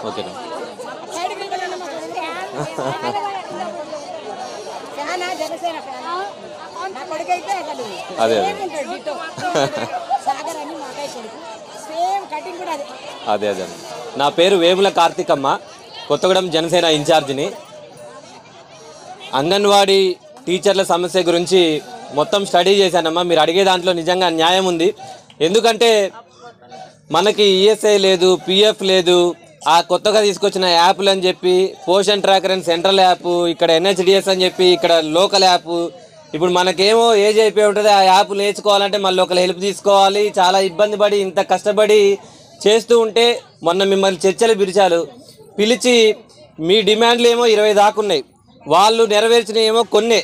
ఓకేనా ఫ్యానా జనసేన ఫ్యానా నా కొడుకైతే అసలు అదే, అదే. సేమ్ ఉంటాడు డిట్టో సాగర్ అని మా అక్కయ్య కొడుకు సేమ్ కటింగ్ కూడా అదే అదే అదే నా పేరు వేముల కార్తికమ్మ కొత్తగూడెం జనసేన ఇన్ఛార్జిని అంగన్వాడీ టీచర్ల సమస్య గురించి మొత్తం స్టడీ చేశానమ్మా మీరు అడిగే దాంట్లో నిజంగా న్యాయం ఉంది ఎందుకంటే మనకి ఈఎస్ఐ లేదు పిఎఫ్ లేదు ఆ కొత్తగా తీసుకొచ్చిన యాప్లు అని చెప్పి పోషన్ ట్రాకర్ అని సెంట్రల్ యాప్ ఇక్కడ ఎన్హెచ్డిఎస్ అని చెప్పి ఇక్కడ లోకల్ యాప్ ఇప్పుడు మనకేమో ఏజ్ అయిపోయి ఉంటుంది ఆ యాప్ నేర్చుకోవాలంటే మళ్ళీ ఒకరు హెల్ప్ తీసుకోవాలి చాలా ఇబ్బంది పడి ఇంత కష్టపడి చేస్తూ ఉంటే మొన్న మిమ్మల్ని చర్చలు పిలిచారు పిలిచి మీ డిమాండ్లు ఏమో ఇరవై దాకా ఉన్నాయి వాళ్ళు నెరవేర్చినవి ఏమో కొన్నే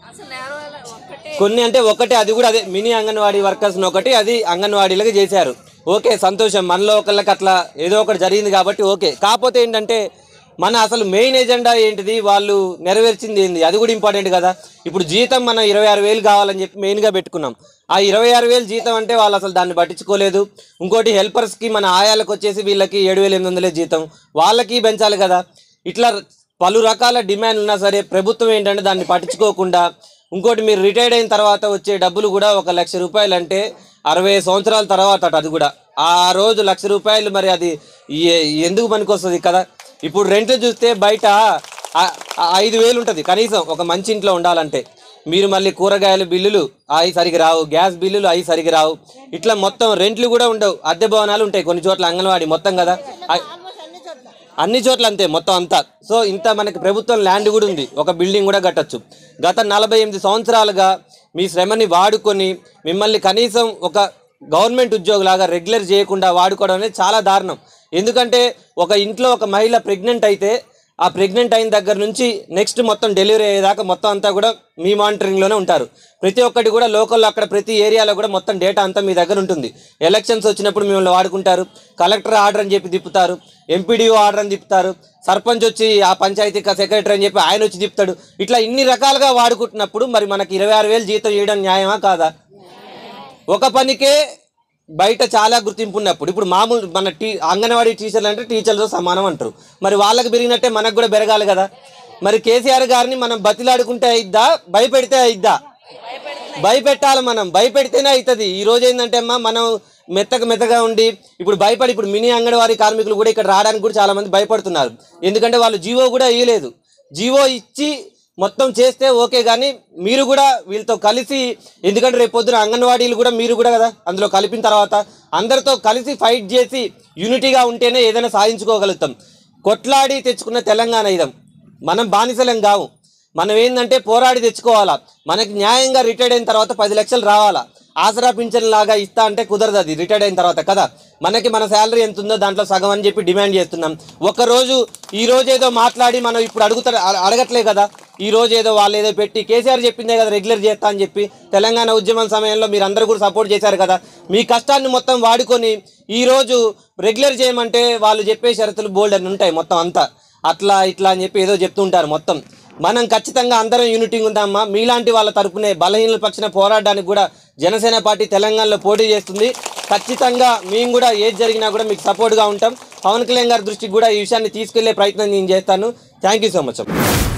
కొన్ని అంటే ఒకటి అది కూడా అదే మినీ అంగన్వాడీ వర్కర్స్ ఒకటి అది అంగన్వాడీలకు చేశారు ఓకే సంతోషం మనలో ఒకళ్ళకి అట్లా ఏదో ఒకటి జరిగింది కాబట్టి ఓకే కాకపోతే ఏంటంటే మన అసలు మెయిన్ ఎజెండా ఏంటిది వాళ్ళు నెరవేర్చింది ఏంది అది కూడా ఇంపార్టెంట్ కదా ఇప్పుడు జీతం మనం ఇరవై ఆరు వేలు కావాలని చెప్పి మెయిన్గా పెట్టుకున్నాం ఆ ఇరవై ఆరు వేలు జీతం అంటే వాళ్ళు అసలు దాన్ని పట్టించుకోలేదు ఇంకోటి హెల్పర్స్కి మన ఆయాలకు వచ్చేసి వీళ్ళకి ఏడు వేల ఎనిమిది వందలే జీతం వాళ్ళకి పెంచాలి కదా ఇట్లా పలు రకాల డిమాండ్ ఉన్నా సరే ప్రభుత్వం ఏంటంటే దాన్ని పట్టించుకోకుండా ఇంకోటి మీరు రిటైర్డ్ అయిన తర్వాత వచ్చే డబ్బులు కూడా ఒక లక్ష రూపాయలు అంటే అరవై సంవత్సరాల తర్వాత అట అది కూడా ఆ రోజు లక్ష రూపాయలు మరి అది ఏ- ఎందుకు పనికొస్తుంది కదా ఇప్పుడు రెంట్ చూస్తే బయట ఆ- ఆ ఐదు వేలు ఉంటుంది కనీసం ఒక మంచి ఇంట్లో ఉండాలంటే మీరు మళ్ళీ కూరగాయల బిల్లులు అవి సరిగా రావు గ్యాస్ బిల్లులు అవి సరిగా రావు ఇట్లా మొత్తం రెంట్లు కూడా ఉండవు అద్దె భవనాలు ఉంటాయి కొన్ని చోట్ల అంగన్వాడీ మొత్తం కదా ఆ- అన్ని చోట్ల అంతే మొత్తం అంతా సో ఇంత మనకి ప్రభుత్వం ల్యాండ్ కూడా ఉంది ఒక బిల్డింగ్ కూడా కట్టొచ్చు గత నలభై ఎనిమిది సంవత్సరాలుగా మీ శ్రమని వాడుకొని మిమ్మల్ని కనీసం ఒక గవర్నమెంట్ ఉద్యోగులాగా రెగ్యులర్ చేయకుండా వాడుకోవడం అనేది చాలా దారుణం ఎందుకంటే ఒక ఇంట్లో ఒక మహిళ ప్రెగ్నెంట్ అయితే ఆ ప్రెగ్నెంట్ అయిన దగ్గర నుంచి నెక్స్ట్ మొత్తం డెలివరీ అయ్యేదాకా మొత్తం అంతా కూడా మీ మానిటరింగ్లోనే ఉంటారు ప్రతి ఒక్కటి కూడా లోకల్లో అక్కడ ప్రతి ఏరియాలో కూడా మొత్తం డేటా అంతా మీ దగ్గర ఉంటుంది ఎలక్షన్స్ వచ్చినప్పుడు మిమ్మల్ని వాడుకుంటారు కలెక్టర్ ఆర్డర్ అని చెప్పి తిప్పుతారు ఎంపీడీఓ ఆర్డర్ అని తిప్పుతారు సర్పంచ్ వచ్చి ఆ పంచాయతీ సెక్రటరీ అని చెప్పి ఆయన వచ్చి తిప్పుతాడు ఇట్లా ఇన్ని రకాలుగా వాడుకుంటున్నప్పుడు మరి మనకి ఇరవై ఆరు వేలు జీతం ఇవ్వడం న్యాయమా కాదా ఒక పనికే బయట చాలా గుర్తింపు ఉన్నప్పుడు ఇప్పుడు మామూలు మన టీ అంగన్వాడీ టీచర్లు అంటే టీచర్లతో సమానం అంటారు మరి వాళ్ళకి పెరిగినట్టే మనకు కూడా పెరగాలి కదా మరి కేసీఆర్ గారిని మనం బతిలాడుకుంటే అయిద్దా భయపెడితే అయిద్దా భయపెట్టాలి మనం భయపెడితేనే అవుతుంది ఈ రోజు ఏంటంటే అమ్మా మనం మెత్తగా మెత్తగా ఉండి ఇప్పుడు భయపడి ఇప్పుడు మినీ అంగన్వాడీ కార్మికులు కూడా ఇక్కడ రావడానికి కూడా చాలా మంది భయపడుతున్నారు ఎందుకంటే వాళ్ళు జీవో కూడా ఇవ్వలేదు జీవో ఇచ్చి మొత్తం చేస్తే ఓకే కానీ మీరు కూడా వీళ్ళతో కలిసి ఎందుకంటే రేపు పొద్దున అంగన్వాడీలు కూడా మీరు కూడా కదా అందులో కలిపిన తర్వాత అందరితో కలిసి ఫైట్ చేసి యూనిటీగా ఉంటేనే ఏదైనా సాధించుకోగలుగుతాం కొట్లాడి తెచ్చుకున్న తెలంగాణ ఇదం మనం బానిసలం కావు మనం ఏంటంటే పోరాడి తెచ్చుకోవాలా మనకి న్యాయంగా రిటైర్డ్ అయిన తర్వాత పది లక్షలు రావాలా ఆసరా పింఛన్ లాగా ఇస్తా అంటే కుదరదు అది రిటైర్డ్ అయిన తర్వాత కదా మనకి మన శాలరీ ఎంత ఉందో దాంట్లో సగం అని చెప్పి డిమాండ్ చేస్తున్నాం ఒక రోజు ఈ రోజు ఏదో మాట్లాడి మనం ఇప్పుడు అడుగుతా అడ- అడగట్లే కదా ఈ రోజు ఏదో వాళ్ళు ఏదో పెట్టి కేసీఆర్ చెప్పిందే కదా రెగ్యులర్ చేస్తా అని చెప్పి తెలంగాణ ఉద్యమం సమయంలో మీరు అందరూ కూడా సపోర్ట్ చేశారు కదా మీ కష్టాన్ని మొత్తం వాడుకొని ఈ రోజు రెగ్యులర్ చేయమంటే వాళ్ళు చెప్పే షరతులు బోల్డ్ అని ఉంటాయి మొత్తం అంతా అట్లా ఇట్లా అని చెప్పి ఏదో చెప్తుంటారు మొత్తం మనం ఖచ్చితంగా అందరం యూనిటీగా ఉందామా మీలాంటి వాళ్ళ తరపునే బలహీనల పక్షాన పోరాడడానికి కూడా జనసేన పార్టీ తెలంగాణలో పోటీ చేస్తుంది ఖచ్చితంగా మేము కూడా ఏది జరిగినా కూడా మీకు సపోర్ట్గా ఉంటాం పవన్ కళ్యాణ్ గారి దృష్టికి కూడా ఈ విషయాన్ని తీసుకెళ్లే ప్రయత్నం నేను చేస్తాను థ్యాంక్ యూ సో మచ్